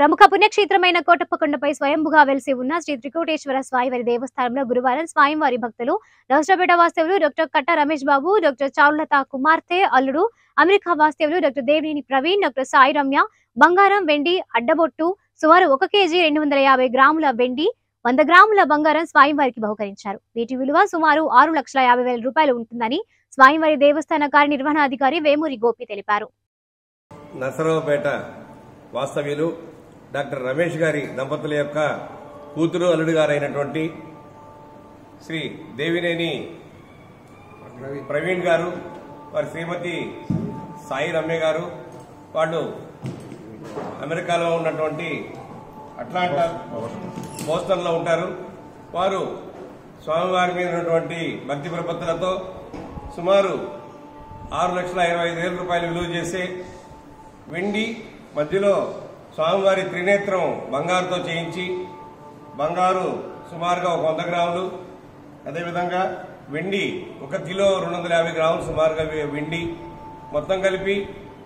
ప్రముఖ పుణ్యక్షేత్రమైన కోటప్పకొండపై స్వయంభుగా వెలిసి ఉన్న శ్రీ త్రికూటేశ్వర స్వామివారి దేవస్థానంలో గురువారం స్వామివారి భక్తులు రాష్ట్రపేట వాస్తవులు డాక్టర్ కట్ట రమేష్ బాబు డాక్టర్ చారులత కుమార్తె అల్లుడు అమెరికా వాస్తవులు డాక్టర్ దేవినేని ప్రవీణ్ డాక్టర్ సాయి రమ్య బంగారం వెండి అడ్డబొట్టు సుమారు ఒక కేజీ రెండు వందల యాభై గ్రాముల వెండి వంద గ్రాముల బంగారం స్వామివారికి బహుకరించారు వీటి విలువ సుమారు ఆరు లక్షల యాభై వేల రూపాయలు ఉంటుందని స్వామివారి దేవస్థాన కార్యనిర్వహణాధికారి వేమూరి గోపి తెలిపారు నరసరావుపేట వాస్తవ్యులు డాక్టర్ రమేష్ గారి దంపతుల యొక్క కూతురు అల్లుడు గారైనటువంటి శ్రీ దేవినేని ప్రవీణ్ గారు వారి శ్రీమతి సాయి రమ్య గారు వాళ్ళు అమెరికాలో ఉన్నటువంటి అట్లాంటా బోస్టన్లో ఉంటారు వారు స్వామివారి మీద ఉన్నటువంటి భక్తి ప్రపత్తులతో సుమారు ఆరు లక్షల ఇరవై ఐదు వేల రూపాయలు విలువ చేసే వెండి మధ్యలో స్వామివారి త్రినేత్రం బంగారుతో చేయించి బంగారు సుమారుగా ఒక వంద గ్రాములు అదేవిధంగా వెండి ఒక కిలో రెండు వందల యాభై గ్రాములు సుమారుగా వె- వెండి మొత్తం కలిపి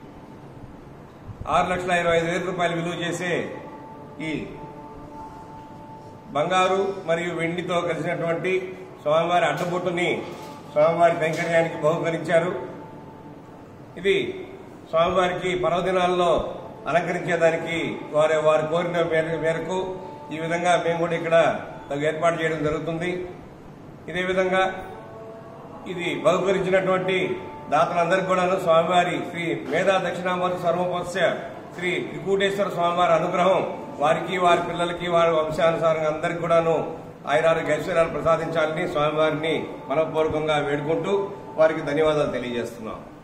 ఆరు లక్షల ఇరవై ఐదు వేల రూపాయలు విలువ చేసే ఈ బంగారు మరియు వెండితో కలిసినటువంటి స్వామివారి అడ్డబొట్టుని స్వామివారి కైంకర్యానికి బహుకరించారు ఇది స్వామివారికి పర్వదినాల్లో అలంకరించేదానికి వారి వారు కోరిన మేర- మేరకు ఈ విధంగా మేము కూడా ఇక్కడ తగు ఏర్పాటు చేయడం జరుగుతుంది ఇదే విధంగా ఇది బహుకరించినటువంటి దాతలందరికీ కూడాను స్వామివారి శ్రీ మేధా దక్షిణామూర్తి సర్వపస్య శ్రీ త్రికూటేశ్వర స్వామివారి అనుగ్రహం వారికి వారి పిల్లలకి వారి వంశానుసారంగా అందరికీ కూడాను ఆయురారోగ్య ఐశ్వర్యాలు ప్రసాదించాలని స్వామివారిని మనపూర్వకంగా వేడుకుంటూ వారికి ధన్యవాదాలు తెలియజేస్తున్నాం